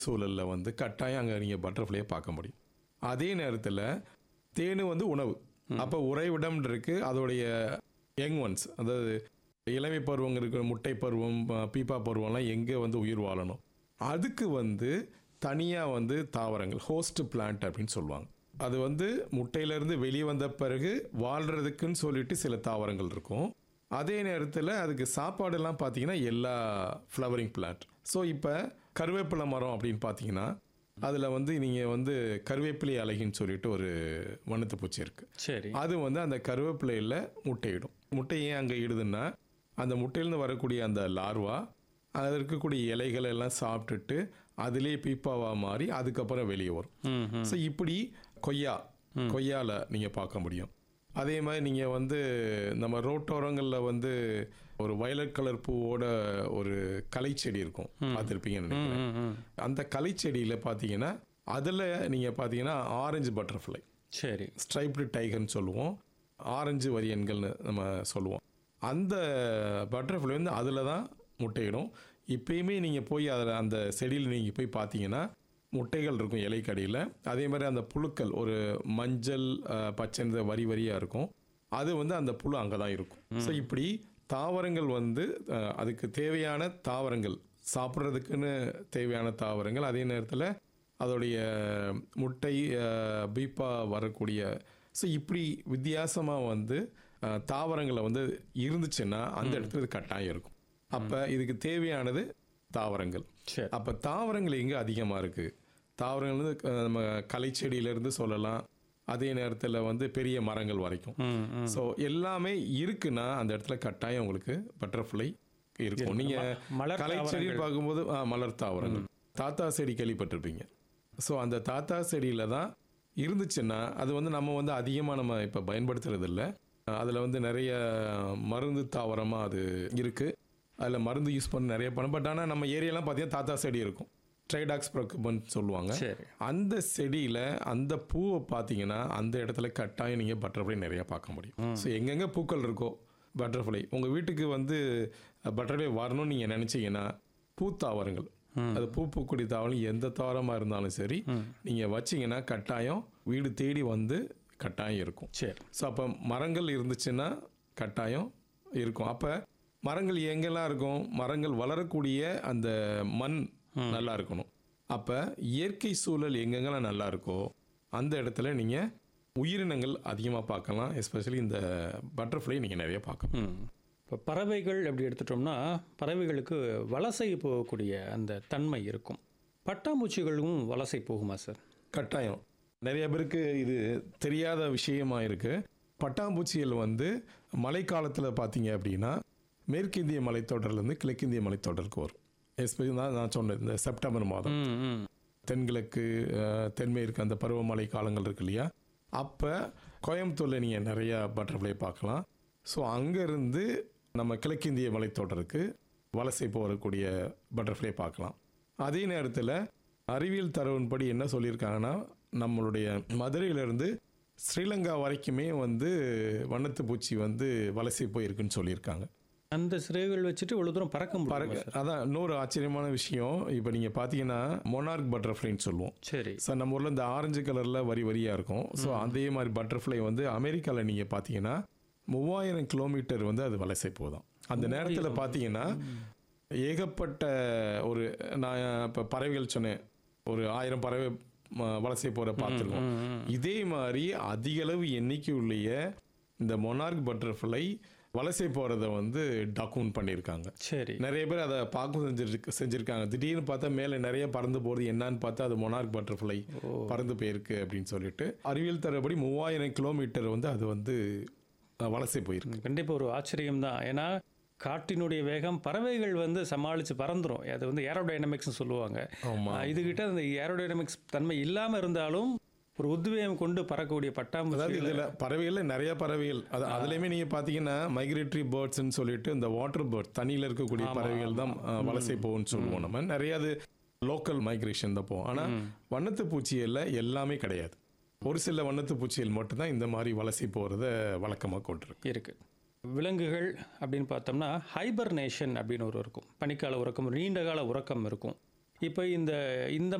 சூழலில் வந்து கட்டாயம் அங்கே நீங்கள் பட்டர்ஃப்ளையை பார்க்க முடியும் அதே நேரத்தில் தேனு வந்து உணவு அப்போ உறைவிடம் இருக்கு அதோடைய யங் ஒன்ஸ் அதாவது இளமை பருவம் இருக்கிற முட்டை பருவம் ப- பீப்பா பருவம்லாம் எங்கே வந்து உயிர் வாழணும் அதுக்கு வந்து தனியாக வந்து தாவரங்கள் ஹோஸ்ட் பிளான்ட் அப்படின்னு சொல்லுவாங்க அது வந்து முட்டையிலேருந்து வெளியே வந்த பிறகு வாழ்கிறதுக்குன்னு சொல்லிட்டு சில தாவரங்கள் இருக்கும் அதே நேரத்தில் அதுக்கு சாப்பாடெல்லாம் பார்த்தீங்கன்னா எல்லா ஃப்ளவரிங் பிளான்ட் ஸோ இப்போ கருவேப்பிலை மரம் அப்படின்னு பார்த்தீங்கன்னா அதில் வந்து நீங்கள் வந்து கருவேப்பிலை அழகின்னு சொல்லிட்டு ஒரு வண்ணத்து பூச்சி இருக்குது சரி அது வந்து அந்த கருவேப்பிலையில் முட்டையிடும் முட்டை ஏன் அங்கே இடுதுன்னா அந்த முட்டையிலேருந்து வரக்கூடிய அந்த லார்வா அதில் இருக்கக்கூடிய இலைகள் எல்லாம் சாப்பிட்டுட்டு அதிலே பீப்பாவாக மாறி அதுக்கப்புறம் வெளியே வரும் ம் ம் ஸோ இப்படி கொய்யா கொய்யால நீங்கள் பார்க்க முடியும் அதே மாதிரி நீங்கள் வந்து நம்ம ரோட்டோரங்களில் வந்து ஒரு வயலட் கலர் பூவோட ஒரு கலைச்செடி இருக்கும் பார்த்துருப்பீங்கன்னு நினைக்கிறேன் ம், ம். அந்த கலைச்செடியில் பார்த்தீங்கன்னா அதில் நீங்கள் பார்த்தீங்கன்னா ஆரஞ்சு பட்டர்ஃப்ளை சரி ஸ்ட்ரைப்டு டைகர்னு சொல்லுவோம் ஆரஞ்சு வரியன்கள்னு நம்ம சொல்லுவோம் அந்த பட்டர்ஃப்ளை வந்து அதில் தான் முட்டையிடும் இப்பயுமே நீங்கள் போய் அதில் அந்த செடியில் நீங்கள் போய் பார்த்தீங்கன்னா முட்டைகள் இருக்கும் இலைக்கடியில் அதே மாதிரி அந்த புழுக்கள் ஒரு மஞ்சள் அஹ், பச்சை நிற வரி வரியாக இருக்கும் அது வந்து அந்த புழு அங்கே தான் இருக்கும் ஸோ இப்படி தாவரங்கள் வந்து அஹ், அதுக்கு தேவையான தாவரங்கள் சாப்பிட்றதுக்குன்னு தேவையான தாவரங்கள் அதே நேரத்தில் அதோடைய முட்டை அஹ், பீப்பா வரக்கூடிய ஸோ இப்படி வித்தியாசமாக வந்து அஹ், தாவரங்களை வந்து இருந்துச்சுன்னா அந்த இடத்துல இது கட்டாயம் இருக்கும் அப்போ இதுக்கு தேவையானது தாவரங்கள் சரி அப்போ தாவரங்கள் எங்கே அதிகமாக இருக்குது தாவரங்கள் வந்து அஹ், நம்ம கலைச்செடியிலேருந்து சொல்லலாம் அதே நேரத்தில் வந்து பெரிய மரங்கள் வரைக்கும் ம் ம் ஸோ எல்லாமே இருக்குன்னா அந்த இடத்துல கட்டாயம் உங்களுக்கு பட்டர்ஃப்ளை இருக்கும் நீங்கள் மலர் கலைச்செடி தாவரங்கள். பார்க்கும்போது ஆ, மலர் தாவரங்கள் தாத்தா செடி கேள்விப்பட்டிருப்பீங்க ஸோ அந்த தாத்தா செடியில் தான் இருந்துச்சுன்னா அது வந்து நம்ம வந்து அதிகமாக நம்ம இப்போ பயன்படுத்துறது இல்லை அதில் வந்து நிறைய மருந்து தாவரமாக அது இருக்குது அதில் மருந்து யூஸ் பண்ண நிறைய பண்ண பட் ஆனால் நம்ம ஏரியாலாம் பார்த்தீங்கன்னா தாத்தா செடி இருக்கும் ட்ரைடாக்ஸ் ப்ரொக்குபன் சொல்லுவாங்க சரி அந்த செடியில் அந்த பூவை பார்த்தீங்கன்னா அந்த இடத்துல கட்டாயம் நீங்கள் பட்டர்ஃப்ளை நிறைய பார்க்க முடியும் ஸோ எங்கெங்கே பூக்கள் இருக்கோ பட்டர்ஃப்ளை உங்கள் வீட்டுக்கு வந்து பட்டர்ஃப்ளை வரணும்னு நீங்கள் நினச்சிங்கன்னா பூத்தாவரங்கள் அது பூ பூக்குடி தாவரம் எந்த தாவரமாக இருந்தாலும் சரி நீங்கள் வச்சீங்கன்னா கட்டாயம் வீடு தேடி வந்து கட்டாயம் இருக்கும் சரி ஸோ அப்போ மரங்கள் இருந்துச்சுன்னா கட்டாயம் இருக்கும் அப்போ மரங்கள் எங்கெல்லாம் இருக்கும் மரங்கள் வளரக்கூடிய அந்த மண் நல்லா இருக்கணும் அப்போ இயற்கை சூழல் எங்கெங்கெல்லாம் நல்லா இருக்கோ அந்த இடத்துல நீங்கள் உயிரினங்கள் அதிகமாக பார்க்கலாம் எஸ்பெஷலி இந்த பட்டர்ஃப்ளை நீங்கள் நிறைய பார்க்கலாம் ம் இப்போ பறவைகள் அப்படி எடுத்துட்டோம்னா பறவைகளுக்கு வலசை போகக்கூடிய அந்த தன்மை இருக்கும் பட்டாம்பூச்சிகளும் வலசை போகுமா சார் கட்டாயம் நிறைய பேருக்கு இது தெரியாத விஷயமா இருக்கு பட்டாம்பூச்சிகள் வந்து மழைக்காலத்தில் பார்த்தீங்க அப்படின்னா மேற்கிந்திய மலைத்தொடர்லேருந்து கிழக்கிந்திய மலைத்தொடருக்கு வரும் எஸ்பெஷலி தான் நான் சொன்னேன் இந்த செப்டம்பர் மாதம் ம் ம் தென்கிழக்கு அஹ், தென்மேற்கு அந்த பருவமழை காலங்கள் இருக்கு இல்லையா அப்போ கோயம்புத்தூரில் நீங்கள் நிறையா பட்டர்ஃப்ளை பார்க்கலாம் ஸோ அங்கேருந்து நம்ம கிழக்கிந்திய மலைத்தொடருக்கு வலசை போகக்கூடிய பட்டர்ஃப்ளை பார்க்கலாம் அதே நேரத்தில் அறிவியல் தரவின்படி என்ன சொல்லியிருக்காங்கன்னா நம்மளுடைய மதுரையிலேருந்து ஸ்ரீலங்கா வரைக்குமே வந்து வண்ணத்து பூச்சி வந்து வலசை போயிருக்குன்னு சொல்லியிருக்காங்க அந்த சிறைகள் வச்சுட்டு இவ்வளோ தூரம் பறக்க முடியும் பறக்க அதான் இன்னொரு ஆச்சரியமான விஷயம் இப்போ நீங்கள் பார்த்தீங்கன்னா மொனார்க் பட்டர்ஃப்ளைன்னு சொல்லுவோம் சரி சார் நம்ம ஊரில் இந்த ஆரஞ்சு கலரில் வரி வரியாக இருக்கும் ஸோ அதே மாதிரி பட்டர்ஃப்ளை வந்து அமெரிக்காவில் நீங்கள் பார்த்தீங்கன்னா மூவாயிரம் கிலோமீட்டர் வந்து அது வலசை போதும் அந்த நேரத்தில் பார்த்தீங்கன்னா ஏகப்பட்ட ஒரு நான் இப்போ பறவைகள் சொன்னேன் ஒரு ஆயிரம் பறவை ம- வலசை போகிற பார்த்துருக்கோம் இதே மாதிரி அதிகளவு எண்ணிக்கையுடைய இந்த மொனார்க் பட்டர்ஃப்ளை வலசை போகிறத வந்து டாக்குமெண்ட் பண்ணியிருக்காங்க சரி நிறைய பேர் அதை பார்க்க செஞ்சிருக்கு செஞ்சிருக்காங்க திடீர்னு பார்த்தா மேலே நிறைய பறந்து போகிறது என்னன்னு பார்த்தா அது மொனார்க் பட்டர்ஃப்ளை பறந்து போயிருக்கு அப்படின்னு சொல்லிட்டு அறிவியல் தரபடி மூவாயிரம் கிலோமீட்டர் வந்து அது வந்து அஹ், வலசை போயிருக்கு கண்டிப்பாக ஒரு ஆச்சரியம் தான் ஏன்னா காட்டினுடைய வேகம் பறவைகள் வந்து சமாளித்து பறந்துரும் அது வந்து ஏரோடைனமிக்ஸ்னு சொல்லுவாங்க ஆமா. ஆஹ் இதுகிட்ட அந்த ஏரோடைனமிக்ஸ் தன்மை இல்லாமல் இருந்தாலும் ஒரு உத்வேகம் கொண்டு பறக்கக்கூடிய அதாவது பட்டாம்பூச்சி இதில் பறவைகளில் நிறைய பறவைகள் அது அதுலேயுமே நீங்கள் பார்த்தீங்கன்னா மைக்ரேட்டரி பேர்ட்ஸ்ன்னு சொல்லிட்டு இந்த வாட்டர் பேர்ட் தண்ணியில் இருக்கக்கூடிய பறவைகள் தான் அஹ், வலசை போகும்னு சொல்லுவோம் நம்ம நிறைய அது லோக்கல் மைக்ரேஷன் தான் போகும் ஆனால் வண்ணத்து பூச்சிகளில் எல்லாமே கிடையாது ஒரு சில வண்ணத்து பூச்சிகள் மட்டும்தான் இந்த மாதிரி வலசை போகிறத வழக்கமாக கொண்டிருக்கு இருக்கு விலங்குகள் அப்படின்னு பார்த்தோம்னா ஹைபர்னேஷன் அப்படின்னு ஒரு இருக்கும் பனிக்கால உறக்கம் நீண்ட கால உறக்கம் இருக்கும் இப்போ இந்த இந்த